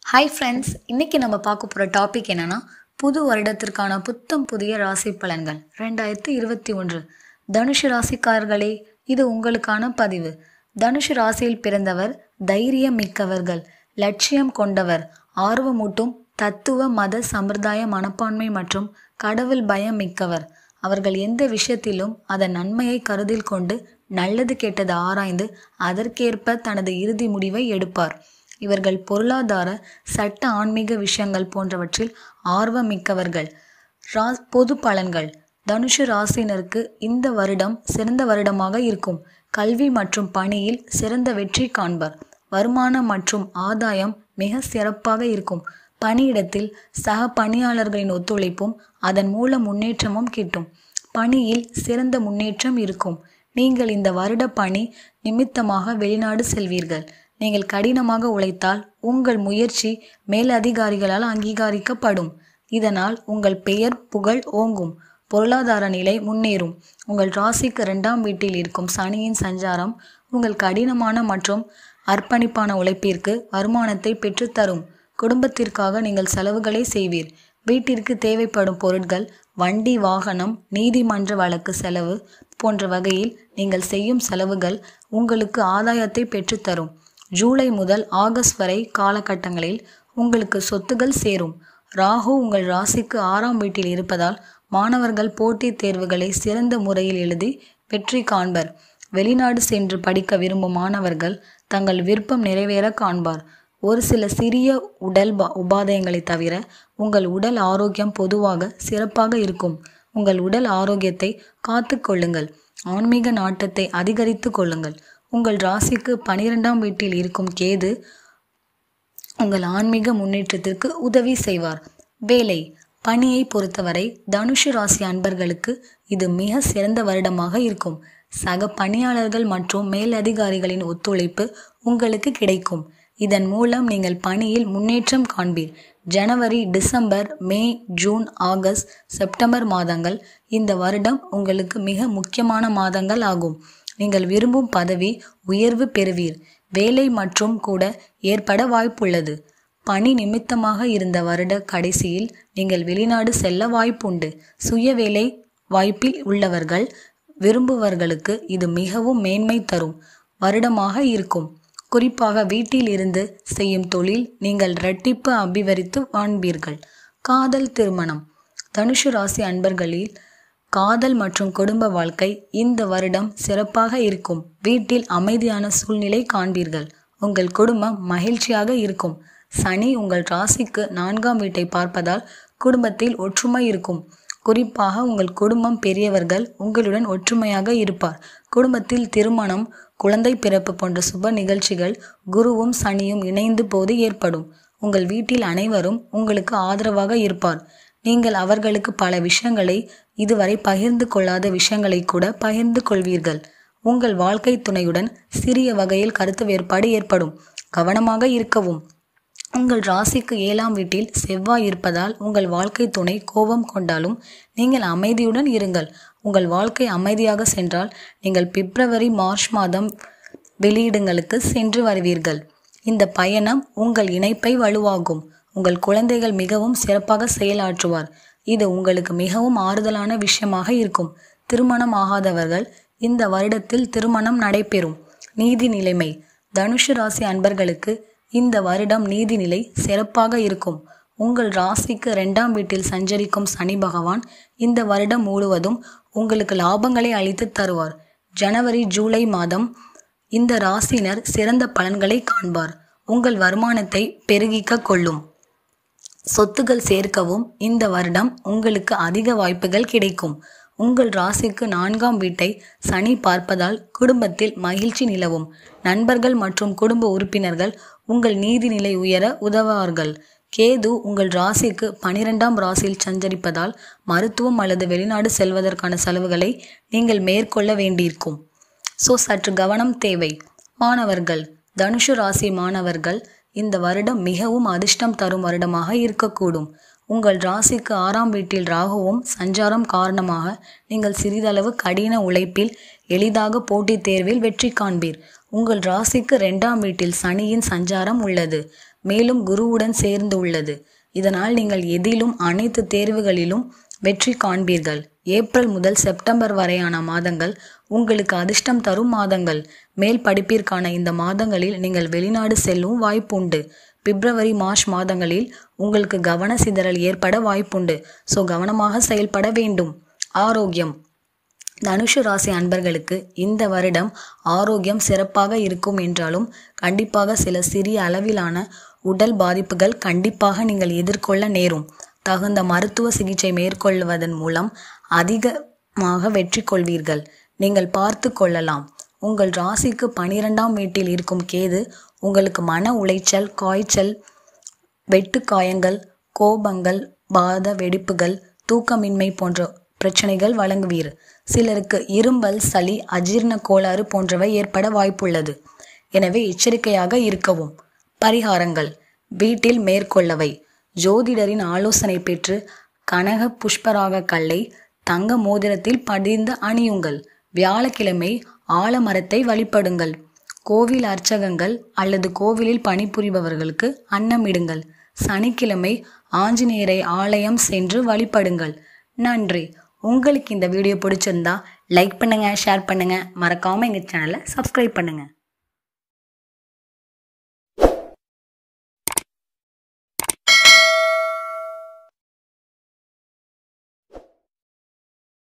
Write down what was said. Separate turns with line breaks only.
hi friends இன்னைக்கு நம்ம பார்க்க போகிற டாபிக் என்னன்னா புது வருடத்திற்கான புத்தம் புதிய ராசி பலன்கள் ரெண்டாயிரத்தி இருபத்தி ஒன்று தனுஷு ராசிக்காரர்களே இது உங்களுக்கான பதிவு தனுஷு ராசியில் பிறந்தவர் தைரியம் மிக்கவர்கள் லட்சியம் கொண்டவர் ஆர்வமூட்டும் தத்துவ மத சம்பிரதாய மனப்பான்மை மற்றும் கடவுள் பயம் மிக்கவர் அவர்கள் எந்த விஷயத்திலும் அதன் நன்மையை கருதில் கொண்டு நல்லது கெட்டது ஆராய்ந்து அதற்கேற்ப தனது இறுதி முடிவை எடுப்பார் இவர்கள் பொருளாதார சட்ட ஆன்மீக விஷயங்கள் போன்றவற்றில் ஆர்வமிக்கவர்கள் ரா பொது பலன்கள் தனுஷு ராசினருக்கு இந்த வருடம் சிறந்த வருடமாக இருக்கும் கல்வி மற்றும் பணியில் சிறந்த வெற்றி காண்பர் வருமானம் மற்றும் ஆதாயம் மிக சிறப்பாக இருக்கும் பணியிடத்தில் சக பணியாளர்களின் ஒத்துழைப்பும் அதன் மூலம் முன்னேற்றமும் கிட்டும் பணியில் சிறந்த முன்னேற்றம் இருக்கும் நீங்கள் இந்த வருட பணி நிமித்தமாக வெளிநாடு செல்வீர்கள் நீங்கள் கடினமாக உழைத்தால் உங்கள் முயற்சி மேலதிகாரிகளால் அங்கீகரிக்கப்படும் இதனால் உங்கள் பெயர் புகழ் ஓங்கும் பொருளாதார நிலை முன்னேறும் உங்கள் ராசிக்கு இரண்டாம் வீட்டில் இருக்கும் சனியின் சஞ்சாரம் உங்கள் கடினமான மற்றும் அர்ப்பணிப்பான உழைப்பிற்கு வருமானத்தை பெற்றுத்தரும் குடும்பத்திற்காக நீங்கள் செலவுகளை செய்வீர் வீட்டிற்கு தேவைப்படும் பொருட்கள் வண்டி வாகனம் நீதிமன்ற வழக்கு செலவு போன்ற வகையில் நீங்கள் செய்யும் செலவுகள் உங்களுக்கு ஆதாயத்தை பெற்றுத்தரும் ஜூலை முதல் ஆகஸ்ட் வரை காலகட்டங்களில் உங்களுக்கு சொத்துகள் சேரும் ராகு உங்கள் ராசிக்கு ஆறாம் வீட்டில் இருப்பதால் மாணவர்கள் போட்டித் தேர்வுகளை சிறந்த முறையில் எழுதி வெற்றி காண்பர் வெளிநாடு சென்று படிக்க விரும்பும் மாணவர்கள் தங்கள் விருப்பம் நிறைவேற காண்பார் ஒரு சில சிறிய உடல் உபாதைகளை தவிர உங்கள் உடல் ஆரோக்கியம் பொதுவாக சிறப்பாக இருக்கும் உங்கள் உடல் ஆரோக்கியத்தை காத்து கொள்ளுங்கள் ஆன்மீக நாட்டத்தை அதிகரித்து கொள்ளுங்கள் உங்கள் ராசிக்கு பனிரெண்டாம் வீட்டில் இருக்கும் கேது உங்கள் ஆன்மீக முன்னேற்றத்திற்கு உதவி செய்வார் வேலை பணியை பொறுத்தவரை தனுஷு ராசி அன்பர்களுக்கு இது மிக சிறந்த வருடமாக இருக்கும் சக பணியாளர்கள் மற்றும் மேலதிகாரிகளின் ஒத்துழைப்பு உங்களுக்கு கிடைக்கும் இதன் மூலம் நீங்கள் பணியில் முன்னேற்றம் காண்பீர் ஜனவரி December May June August September மாதங்கள் இந்த வருடம் உங்களுக்கு மிக முக்கியமான மாதங்கள் ஆகும் நீங்கள் விரும்பும் பதவி உயர்வு பெறுவீர் வேலை மற்றும் கூட ஏற்பட வாய்ப்புள்ளது பணி நிமித்தமாக இருந்த வருட கடைசியில் நீங்கள் வெளிநாடு செல்ல வாய்ப்புண்டு சுய வேலை வாய்ப்பில் உள்ளவர்கள் விரும்புவர்களுக்கு இது மிகவும் மேன்மை தரும் வருடமாக இருக்கும் குறிப்பாக வீட்டில் இருந்து செய்யும் தொழில் நீங்கள் இரட்டிப்பு அபிவரித்து காண்பீர்கள் காதல் திருமணம் தனுஷு ராசி அன்பர்களில் காதல் மற்றும் குடும்ப வாழ்க்கை இந்த வருடம் சிறப்பாக இருக்கும் வீட்டில் அமைதியான சூழ்நிலை காண்பீர்கள் உங்கள் குடும்பம் மகிழ்ச்சியாக இருக்கும் சனி உங்கள் ராசிக்கு நான்காம் வீட்டை பார்ப்பதால் குடும்பத்தில் ஒற்றுமை இருக்கும் குறிப்பாக உங்கள் குடும்பம் பெரியவர்கள் உங்களுடன் ஒற்றுமையாக இருப்பார் குடும்பத்தில் திருமணம் குழந்தை பிறப்பு போன்ற சுப நிகழ்ச்சிகள் குருவும் சனியும் இணைந்து போது ஏற்படும் உங்கள் வீட்டில் அனைவரும் உங்களுக்கு ஆதரவாக இருப்பார் நீங்கள் அவர்களுக்கு பல விஷயங்களை இதுவரை பகிர்ந்து கொள்ளாத விஷயங்களை கூட பகிர்ந்து கொள்வீர்கள் உங்கள் வாழ்க்கை துணையுடன் சிறிய வகையில் கருத்து வேறுபாடு ஏற்படும் கவனமாக இருக்கவும் உங்கள் ராசிக்கு ஏழாம் வீட்டில் செவ்வாய் இருப்பதால் உங்கள் வாழ்க்கை துணை கோபம் கொண்டாலும் நீங்கள் அமைதியுடன் இருங்கள் உங்கள் வாழ்க்கை அமைதியாக சென்றால் நீங்கள் பிப்ரவரி மார்ச் மாதம் வெளியிடங்களுக்கு சென்று வருவீர்கள் இந்த பயணம் உங்கள் இணைப்பை வலுவாகும் உங்கள் குழந்தைகள் மிகவும் சிறப்பாக செயலாற்றுவார் இது உங்களுக்கு மிகவும் ஆறுதலான விஷயமாக இருக்கும் திருமணம் ஆகாதவர்கள் இந்த வருடத்தில் திருமணம் நடைபெறும் நீதி நிலைமை தனுஷு ராசி அன்பர்களுக்கு இந்த வருடம் நீதிநிலை சிறப்பாக இருக்கும் உங்கள் ராசிக்கு இரண்டாம் வீட்டில் சஞ்சரிக்கும் சனி பகவான் இந்த வருடம் முழுவதும் உங்களுக்கு லாபங்களை அளித்து தருவார் ஜனவரி ஜூலை மாதம் இந்த ராசினர் சிறந்த பலன்களை காண்பார் உங்கள் வருமானத்தை பெருகிக்க கொள்ளும் சொத்துகள் சேர்க்கவும் இந்த வருடம் உங்களுக்கு அதிக வாய்ப்புகள் கிடைக்கும் உங்கள் ராசிக்கு நான்காம் வீட்டை சனி பார்ப்பதால் குடும்பத்தில் மகிழ்ச்சி நிலவும் நண்பர்கள் மற்றும் குடும்ப உறுப்பினர்கள் உங்கள் நீதிநிலை உயர உதவார்கள் கேது உங்கள் ராசிக்கு பனிரெண்டாம் ராசியில் சஞ்சரிப்பதால் மருத்துவம் அல்லது வெளிநாடு செல்வதற்கான செலவுகளை நீங்கள் மேற்கொள்ள வேண்டியிருக்கும் ஸோ சற்று கவனம் தேவை மாணவர்கள் தனுஷு ராசி மாணவர்கள் இந்த வருடம் மிகவும் அதிர்ஷ்டம் தரும் வருடமாக இருக்கக்கூடும் உங்கள் ராசிக்கு ஆறாம் வீட்டில் ராகுவும் சஞ்சாரம் காரணமாக நீங்கள் சிறிதளவு கடின உழைப்பில் எளிதாக போட்டித் தேர்வில் வெற்றி காண்பீர் உங்கள் ராசிக்கு இரண்டாம் வீட்டில் சனியின் சஞ்சாரம் உள்ளது மேலும் குருவுடன் சேர்ந்து உள்ளது இதனால் நீங்கள் எதிலும் அனைத்து தேர்வுகளிலும் வெற்றி காண்பீர்கள் ஏப்ரல் முதல் செப்டம்பர் வரையான மாதங்கள் உங்களுக்கு அதிர்ஷ்டம் தரும் மாதங்கள் மேல் படிப்பிற்கான இந்த மாதங்களில் நீங்கள் வெளிநாடு செல்லும் வாய்ப்புண்டு பிப்ரவரி மார்ச் மாதங்களில் உங்களுக்கு கவன சிதறல் ஏற்பட வாய்ப்புண்டு ஸோ கவனமாக செயல்பட வேண்டும் ஆரோக்கியம் தனுஷு ராசி அன்பர்களுக்கு இந்த வருடம் ஆரோக்கியம் சிறப்பாக இருக்கும் என்றாலும் கண்டிப்பாக சில சிறிய அளவிலான உடல் பாதிப்புகள் கண்டிப்பாக நீங்கள் எதிர்கொள்ள நேரும் தகுந்த மருத்துவ சிகிச்சை மேற்கொள்வதன் மூலம் அதிகமாக வெற்றி கொள்வீர்கள் நீங்கள் பார்த்து கொள்ளலாம் உங்கள் ராசிக்கு பனிரெண்டாம் வீட்டில் இருக்கும் கேது உங்களுக்கு மன உளைச்சல் காய்ச்சல் வெட்டு காயங்கள் கோபங்கள் பாத வெடிப்புகள் தூக்கமின்மை போன்ற பிரச்சனைகள் வழங்குவீர் சிலருக்கு இரும்பல் சளி அஜீர்ண கோளாறு போன்றவை ஏற்பட வாய்ப்புள்ளது எனவே எச்சரிக்கையாக இருக்கவும் பரிகாரங்கள் வீட்டில் மேற்கொள்ளவை ஜோதிடரின் ஆலோசனை பெற்று கனக புஷ்பராக கல்லை தங்க மோதிரத்தில் படிந்து அணியுங்கள் வியாழக்கிழமை ஆலமரத்தை வழிபடுங்கள் கோவில் அர்ச்சகங்கள் அல்லது கோவிலில் பணிபுரிபவர்களுக்கு அன்னமிடுங்கள் சனிக்கிழமை ஆஞ்சநேயரை ஆலயம் சென்று வழிபடுங்கள் நன்றி உங்களுக்கு இந்த வீடியோ பிடிச்சிருந்தா லைக் பண்ணுங்க ஷேர் பண்ணுங்க மறக்காம எங்க சேனலை சப்ஸ்கிரைப் பண்ணுங்க